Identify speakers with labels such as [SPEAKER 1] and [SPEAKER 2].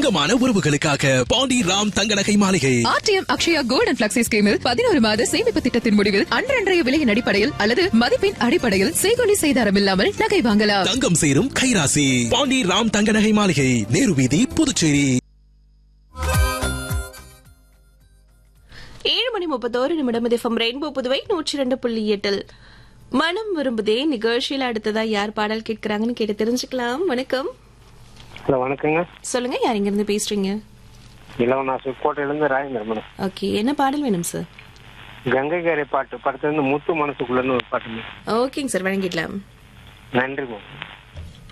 [SPEAKER 1] தங்கமான உறவுகளுக்காக Pandi Ram Thanga Nagai Maligai
[SPEAKER 2] RTM Akshaya gold and flexi ஸ்கீமில் பதினோரு மாத சேமிப்பு திட்டத்தின் முடிவில் அன்றன்றைய விலையின் அடிப்படையில் அல்லது மதிப்பின் அடிப்படையில் செய்கொலி செய்தாரம் இல்லாமல் நகை வாங்கலாம்
[SPEAKER 1] தங்கம் சேரும் கைராசி பாண்டி ராம் தங்க நகை மாளிகை நேரு வீதி புதுச்சேரி
[SPEAKER 3] ஏழு மணி முப்பத்தோரு நிமிடம் எஃப்எம் ரெயின்போ புதுவை நூற்றி ரெண்டு புள்ளி எட்டில் மனம் விரும்புதே நிகழ்ச்சியில் அடுத்ததா யார் பாடல் கேட்கறாங்கன்னு கேட்டு தெரிஞ்சுக்கலாம் வணக்கம்
[SPEAKER 4] ஹலோ வணக்கங்க
[SPEAKER 3] சொல்லுங்க யார் இங்க இருந்து பேசுறீங்க
[SPEAKER 4] இளவனாசு கோட்டையிலேருந்து ராஜேந்திர மேடம்
[SPEAKER 3] ஓகே என்ன பாடல் வேணும் சார்
[SPEAKER 4] கங்கை கரை பாட்டு படத்துலேருந்து முத்து மனசுக்குள்ளன்னு ஒரு பாட்டு மேடம்
[SPEAKER 3] ஓகேங்க சார் வழங்கிடலாம்
[SPEAKER 4] நன்றி மேம்